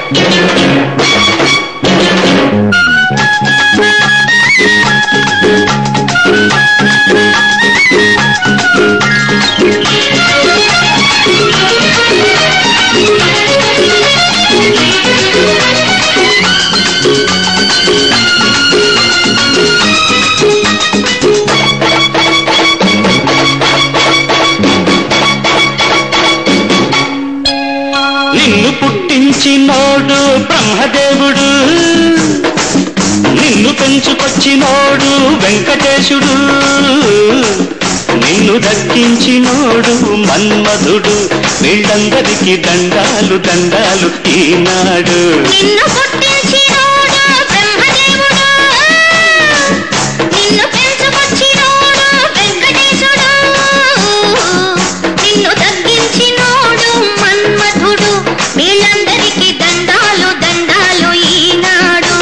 నిన్ను పుట్టించినోడు బ్రహ్మదేవుడు నిన్ను పెంచుకొచ్చినోడు వెంకటేశుడు నిన్ను దక్కించినోడు మన్మధుడు వీళ్ళందరికీ దండాలు దండాలు ఈనాడు నిన్ను పుట్టించినోడు బ్రహ్మదేవుడు నిన్ను పెంచుకొచ్చినోడు వెంకటేశుడు నిన్ను తగ్గించినోడు మన్మధుడు వీళ్ళందరికీ దండాలు దండాలు ఈనాడు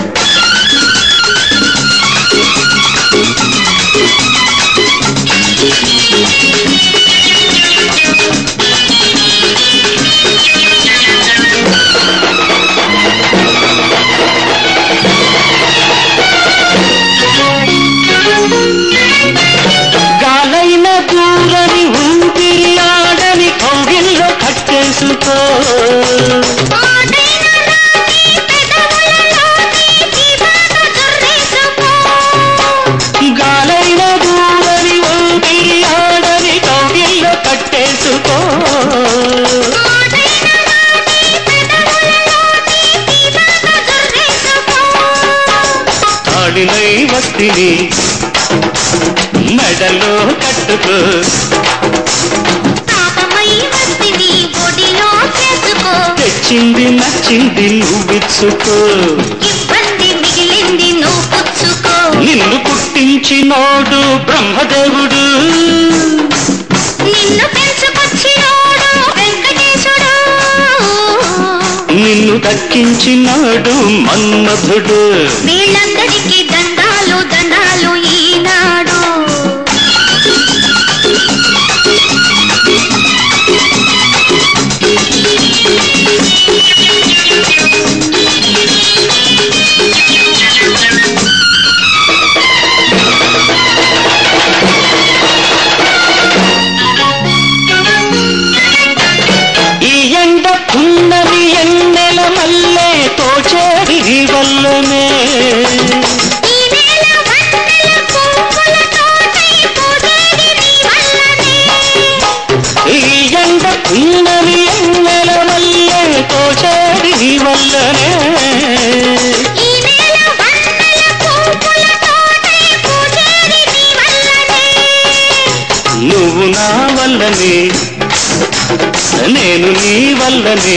గాలైన దూరని ఊపిరి ఆడని కౌగిల్లో కట్టేసుకో పాడైన రాణి పెదవులలోని జీవాన జొర్రేసుకో గాలైన దూరని ఊపిరి ఆడని కౌగిల్లో కట్టేసుకో పాడైన రాణి పెదవులలోని జీవాన జొర్రేసుకో తాడినై వస్తిని మెడలో కట్టుకో తాపమై వస్తిని ఒడిలో చేసుకో తెచ్చింది నచ్చింది నువ్విచ్చుకో ఇబ్బంది మిగిలింది నువ్వు పుచ్చుకో నిన్ను పుట్టించినోడు బ్రహ్మదేవుడు నిన్ను పెంచుకొచ్చినోడు వెంకటేశుడు నిన్ను దక్కించినాడు మన్మధుడు వీళ్ళందరికీ దండాలు దండాలు ఈనాడు ఈ ఎండ పున్నమి ఎన్నెల మల్లె తోచేది నీ వల్లనే ఈ నేల వన్నెల పువ్వుల తోటై పూసేది నీ వల్లనే ఈ ఎండ పున్నమి ఎన్నెల మల్లె తోచేది నీ వల్లనే ఈ నేల వన్నెల పువ్వుల తోటై పూసేది నీ వల్లనే నువ్వు నా వల్లనే నేను నీ వల్లనే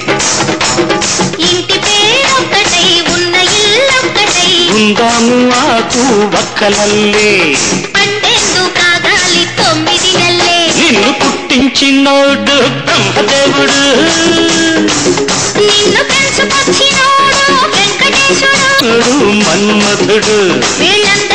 ఇంటి పేరొక్కటై ఉన్న ఇల్లొక్కటై ఉందాము ఆకు వక్కలల్లే పన్నెండు కాగాలి తొమ్మిది నెల్లే నిన్ను పుట్టించినోడు బ్రహ్మదేవుడు నిన్ను పెంచుకొచ్చినోడు వెంకటేశుడు మన్మధుడు వీళ్ళందరికీ